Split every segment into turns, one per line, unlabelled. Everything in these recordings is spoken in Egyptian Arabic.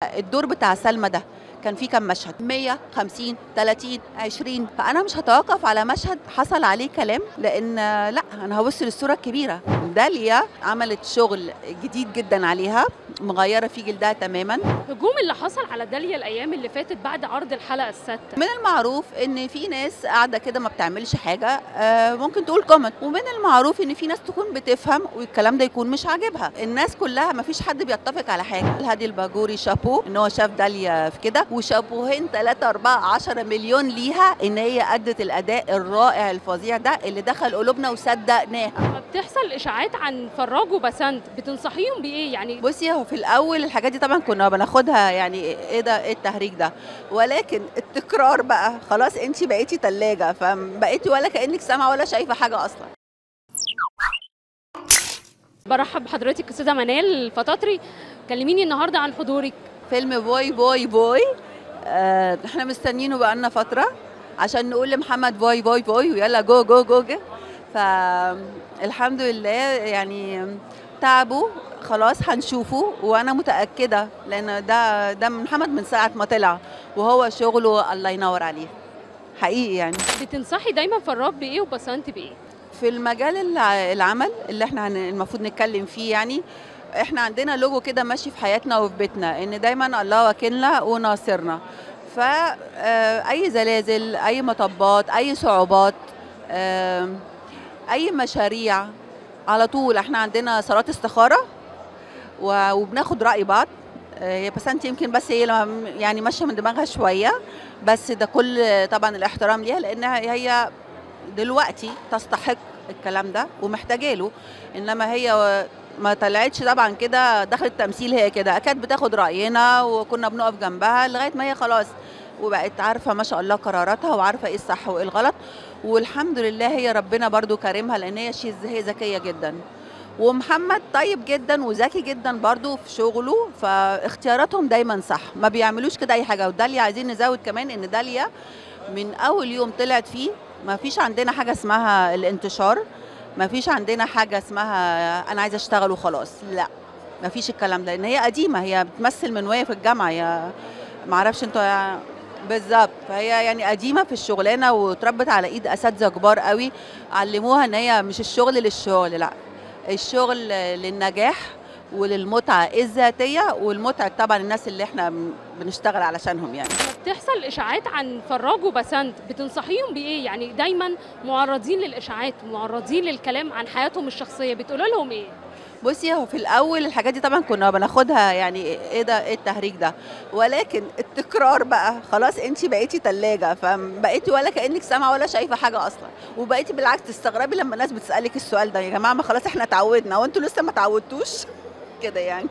الدور بتاع سلمى ده كان في كام مشهد 100 50 30 20 فانا مش هتوقف على مشهد حصل عليه كلام لان لا انا هبص للصوره الكبيره داليا عملت شغل جديد جدا عليها مغيره في جلدها تماما
الهجوم اللي حصل على داليا الايام اللي فاتت بعد عرض الحلقه السادسه
من المعروف ان في ناس قاعده كده ما بتعملش حاجه آه، ممكن تقول كومنت ومن المعروف ان في ناس تكون بتفهم والكلام ده يكون مش عاجبها الناس كلها ما فيش حد بيتفق على حاجه هادي الباجوري شابو ان هو شاف داليا في كده وشابوهين 3 4 10 مليون ليها ان هي ادت الاداء الرائع الفظيع ده اللي دخل قلوبنا وصدقناها
لما بتحصل اشاعات عن فراج وبسنت بتنصحيهم بايه يعني
بصي هو في الاول الحاجات دي طبعا كنا بناخدها يعني ايه ده ايه التهريج ده ولكن التكرار بقى خلاص انت بقيتي تلاجة فبقيتي ولا كانك سامعه ولا شايفه حاجه اصلا
برحب بحضرتك استاذه منال الفطاطري كلميني النهارده عن حضورك
فيلم بوي بوي بوي آه احنا مستنيينه بقالنا فتره عشان نقول لمحمد بوي بوي بوي ويلا جو جو جو, جو. فالحمد لله يعني تعبوا خلاص هنشوفه وانا متاكده لان ده ده محمد من ساعه ما طلع وهو شغله الله ينور عليه حقيقي يعني
بتنصحي دايما فراج بايه وبسنت بايه
في المجال الع- العمل اللي احنا هن- المفروض نتكلم فيه يعني احنا عندنا لوجو كده ماشي في حياتنا وفي بيتنا ان دايما الله وكيلنا وناصرنا فاي زلازل اي مطبات اي صعوبات آم، اي مشاريع على طول احنا عندنا صلاه استخاره و- وبناخد راي بعض آه، هي بسنت يمكن بس هي لما- يعني ماشيه من دماغها شويه بس ده كل طبعا الاحترام ليها لانها هي دلوقتي تستحق الكلام ده ومحتاجه له انما هي ما طلعتش طبعا كده دخلت تمثيل هي كده كانت بتاخد راينا وكنا بنقف جنبها لغايه ما هي خلاص وبقت عارفه ما شاء الله قراراتها وعارفه ايه الصح وايه الغلط والحمد لله هي ربنا برضو كرمها لان هي شيء هي ذكيه جدا ومحمد طيب جدا وذكي جدا برضو في شغله فاختياراتهم دايما صح ما بيعملوش كده اي حاجه وداليا عايزين نزود كمان ان داليا من اول يوم طلعت فيه ما فيش عندنا حاجه اسمها الانتشار ما فيش عندنا حاجه اسمها انا عايزه اشتغل وخلاص لا ما فيش الكلام ده لان هي قديمه هي بتمثل من وهي في الجامعه هي ما اعرفش انتوا بالظبط فهي يعني قديمه في الشغلانه واتربت على ايد اساتذه كبار قوي علموها ان هي مش الشغل للشغل لا الشغل للنجاح وللمتعه الذاتيه والمتعه طبعا الناس اللي احنا بنشتغل علشانهم يعني
لما بتحصل اشاعات عن فراج وبسنت بتنصحيهم بايه يعني دايما معرضين للاشاعات معرضين للكلام عن حياتهم الشخصيه بتقولوا لهم ايه
بصي هو في الاول الحاجات دي طبعا كنا بناخدها يعني ايه ده ايه التهريج ده ولكن التكرار بقى خلاص انت بقيتي تلاجة فبقيتي ولا كانك سامعه ولا شايفه حاجه اصلا وبقيتي بالعكس تستغربي لما الناس بتسالك السؤال ده يا جماعه ما خلاص احنا اتعودنا وانتوا لسه ما اتعودتوش كده يعني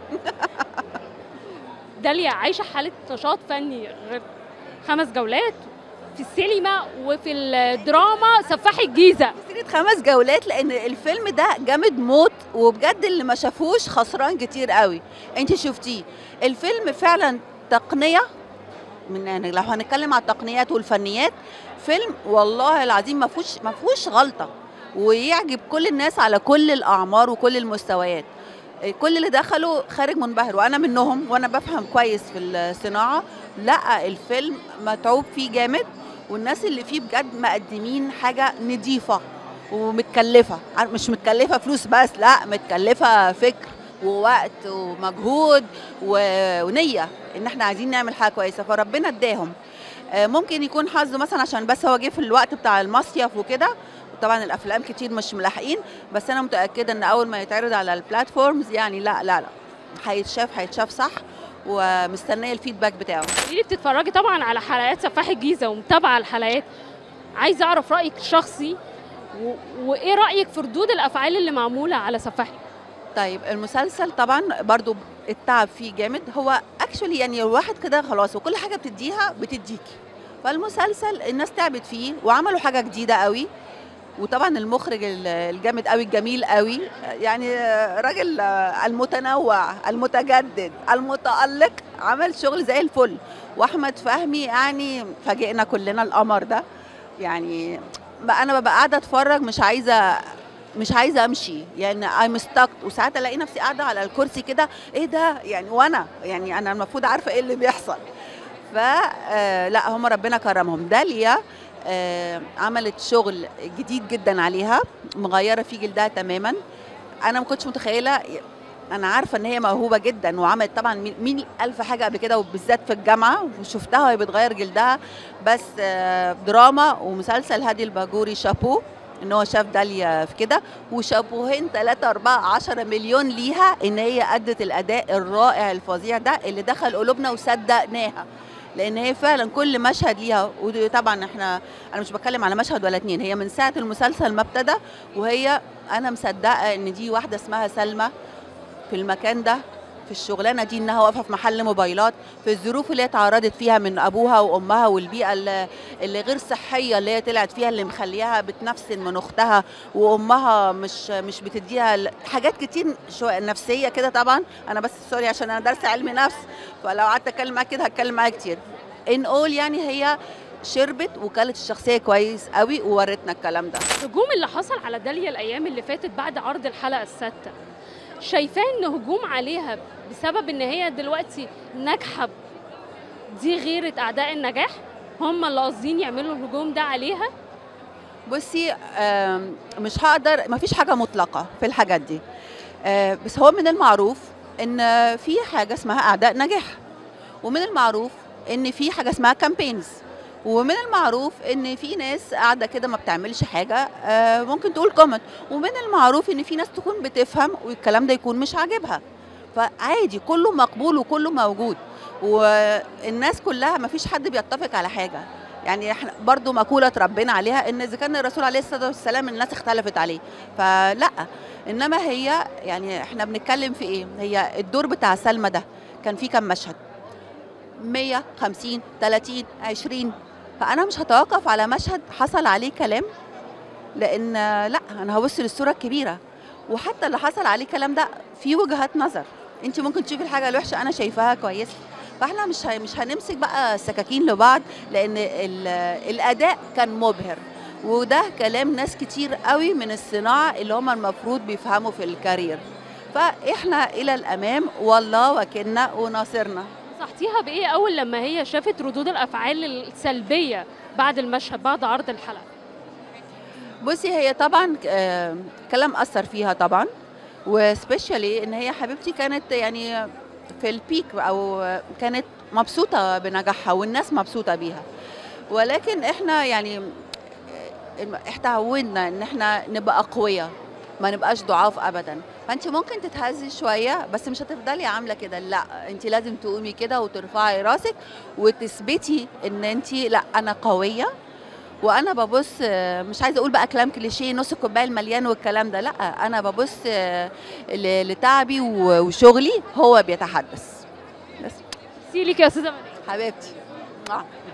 داليا عايشه حاله نشاط فني غير خمس جولات في السينما وفي الدراما سفاح الجيزه
سيرة خمس جولات لان الفيلم ده جامد موت وبجد اللي ما شافوش خسران كتير قوي انت شفتيه الفيلم فعلا تقنيه من يعني لو هنتكلم على التقنيات والفنيات فيلم والله العظيم ما فيهوش ما فيهوش غلطه ويعجب كل الناس على كل الاعمار وكل المستويات كل اللي دخلوا خارج منبهر وانا منهم وانا بفهم كويس في الصناعه لا الفيلم متعوب فيه جامد والناس اللي فيه بجد مقدمين حاجه نظيفه ومتكلفه مش متكلفه فلوس بس لا متكلفه فكر ووقت ومجهود ونيه ان احنا عايزين نعمل حاجه كويسه فربنا اداهم ممكن يكون حظه مثلا عشان بس هو جه في الوقت بتاع المصيف وكده طبعا الافلام كتير مش ملاحقين بس انا متاكده ان اول ما يتعرض على البلاتفورمز يعني لا لا لا هيتشاف هيتشاف صح ومستنيه الفيدباك بتاعه
اللي بتتفرجي طبعا على حلقات سفاح الجيزه ومتابعه الحلقات عايزه اعرف رايك الشخصي و... وايه رايك في ردود الافعال اللي معموله على سفاح
طيب المسلسل طبعا برضو التعب فيه جامد هو اكشولي يعني الواحد كده خلاص وكل حاجه بتديها بتديكي فالمسلسل الناس تعبت فيه وعملوا حاجه جديده قوي وطبعا المخرج الجامد قوي الجميل قوي يعني راجل المتنوع المتجدد المتالق عمل شغل زي الفل واحمد فهمي يعني فاجئنا كلنا القمر ده يعني انا ببقى قاعده اتفرج مش عايزه مش عايزه امشي يعني ايم ستاك وساعات الاقي نفسي قاعده على الكرسي كده ايه ده يعني وانا يعني انا المفروض عارفه ايه اللي بيحصل ف آه، لا هم ربنا كرمهم داليا آه، عملت شغل جديد جدا عليها مغيره فيه جلدها تماما انا ما كنتش متخيله انا عارفه ان هي موهوبه جدا وعملت طبعا مين- مين الف حاجه قبل كده وبالذات في الجامعه وشفتها وهي بتغير جلدها بس آه، دراما ومسلسل هادي الباجوري شابو ان هو شاف داليا في كده وشابوهين ثلاثة أربعة عشرة مليون ليها إن هي أدت الأداء الرائع الفظيع ده اللي دخل قلوبنا وصدقناها لأن هي فعلا كل مشهد ليها وطبعا احنا أنا مش بتكلم على مشهد ولا اتنين هي من ساعة المسلسل ما ابتدى وهي أنا مصدقة إن دي واحدة اسمها سلمى في المكان ده في الشغلانه دي انها واقفه في محل موبايلات في الظروف اللي هي اتعرضت فيها من ابوها وامها والبيئه اللي, اللي غير صحيه اللي هي طلعت فيها اللي مخليها بتنفسن من اختها وامها مش مش بتديها ال- حاجات كتير شو نفسيه كده طبعا انا بس سوري عشان انا دارسه علم نفس فلو قعدت اتكلم معاك كده هتكلم معاك كتير ان اول يعني هي شربت وكلت الشخصيه كويس قوي وورتنا الكلام ده
الهجوم اللي حصل على داليا الايام اللي فاتت بعد عرض الحلقه السادسه شايفاه ان هجوم عليها بسبب ان هي دلوقتي ناجحه دي غيره اعداء النجاح هم اللي قاصدين يعملوا الهجوم ده عليها
بصي آم، مش هقدر ما فيش حاجه مطلقه في الحاجات دي آه، بس هو من المعروف ان في حاجه اسمها اعداء نجاح ومن المعروف ان في حاجه اسمها كامبينز ومن المعروف ان في ناس قاعده كده ما بتعملش حاجه آه، ممكن تقول كومنت ومن المعروف ان في ناس تكون بتفهم والكلام ده يكون مش عاجبها فعادي كله مقبول وكله موجود والناس كلها ما فيش حد بيتفق على حاجه يعني احنا برضو مقولة ربنا عليها ان اذا كان الرسول عليه الصلاة والسلام الناس اختلفت عليه فلا انما هي يعني احنا بنتكلم في ايه هي الدور بتاع سلمى ده كان فيه كام مشهد 100 50 30 20 فانا مش هتوقف على مشهد حصل عليه كلام لان لا انا هبص للصورة الكبيرة وحتى اللي حصل عليه كلام ده في وجهات نظر انت ممكن تشوفي الحاجة الوحشة انا شايفاها كويسة فاحنا مش ه- مش هنمسك بقى سكاكين لبعض لان ال- الاداء كان مبهر وده كلام ناس كتير قوي من الصناعه اللي هم المفروض بيفهموا في الكارير فاحنا الى الامام والله وكلنا وناصرنا
نصحتيها بايه اول لما هي شافت ردود الافعال السلبيه بعد المشهد بعد عرض الحلقه
بصي هي طبعا آه، كلام اثر فيها طبعا وسبيشالي ان هي حبيبتي كانت يعني في البيك او كانت مبسوطه بنجاحها والناس مبسوطه بيها ولكن احنا يعني آه، اتعودنا ان احنا نبقى اقوياء ما نبقاش ضعاف ابدا فانت ممكن تتهزي شويه بس مش هتفضلي عامله كده لا انت لازم تقومي كده وترفعي راسك وتثبتي ان انت لا انا قويه وانا ببص آه، مش عايزه اقول بقى كلام كليشيه نص الكوبايه المليان والكلام ده لا انا ببص آه، ل- لتعبي و- وشغلي هو بيتحدث بس
سيليك يا استاذه مدينة.
حبيبتي